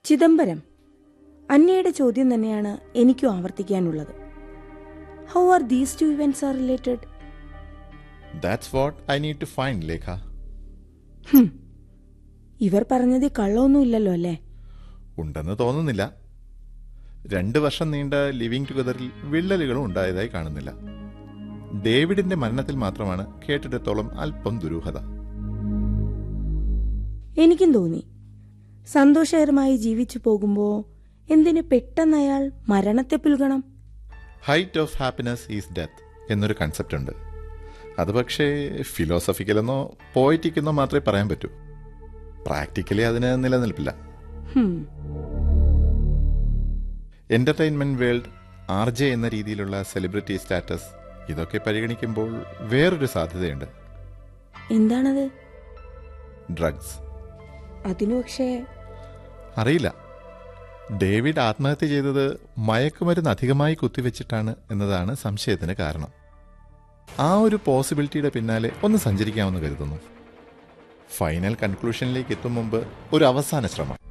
ചിദംബരം അന്നയുടെ ചോദ്യം തന്നെയാണ് എനിക്കും ആവർത്തിക്കാനുള്ളത് how are these two events are related that's what I need to find Lekha ഇവർ പറഞ്ഞതിൽ കള്ളമൊന്നുമില്ലല്ലോ അല്ലേ ഉണ്ടെന്ന് തോന്നുന്നില്ല രണ്ട് വർഷം നീണ്ട ലിവിംഗ് ടുഗദറിൽ വിള്ളലുകളും ഉണ്ടായതായി കാണുന്നില്ല ഡേവിഡിന്റെ മരണത്തിൽ മാത്രമാണ് കേട്ടിടത്തോളം അല്പം ദുരൂഹത എനിക്കും തോന്നി സന്തോഷകരമായി ജീവിച്ചു പോകുമ്പോ എന്തിന് പെട്ടെന്ന് അയാൾ മരണത്തെ പുൽകണം height of happiness is death എന്നൊരു കൺസെപ്റ്റ് ഉണ്ട് അത് പക്ഷേ ഫിലോസഫിക്കലെന്നോ പോയിറ്റിക്കെന്നോ മാത്രമേ പറയാൻ പറ്റൂ പ്രാക്ടിക്കലി അതിന് നിലനിൽപ്പില്ല ഹും എന്റർടൈൻമെന്റ് വേൾഡ് ആർ ജെ എന്ന രീതിയിലുള്ള സെലിബ്രിറ്റി സ്റ്റാറ്റസ് ഇതൊക്കെ പരിഗണിക്കുമ്പോൾ വേറൊരു സാധ്യതയുണ്ട് എന്താണത് ഡ്രഗ്സ് അതിനു പക്ഷേ അറിയില്ല ഡേവിഡ് ആത്മഹത്യ ചെയ്തത് മയക്കുമരുന്ന് അധികമായി കുത്തിവെച്ചിട്ടാണ് എന്നതാണ് സംശയത്തിന് കാരണം ആ ഒരു പോസിബിലിറ്റിയുടെ പിന്നാലെ ഒന്ന് സഞ്ചരിക്കാമെന്ന് കരുതുന്നു ഫൈനൽ കൺക്ലൂഷനിലേക്ക് എത്തും മുമ്പ് ഒരു അവസാന ശ്രമം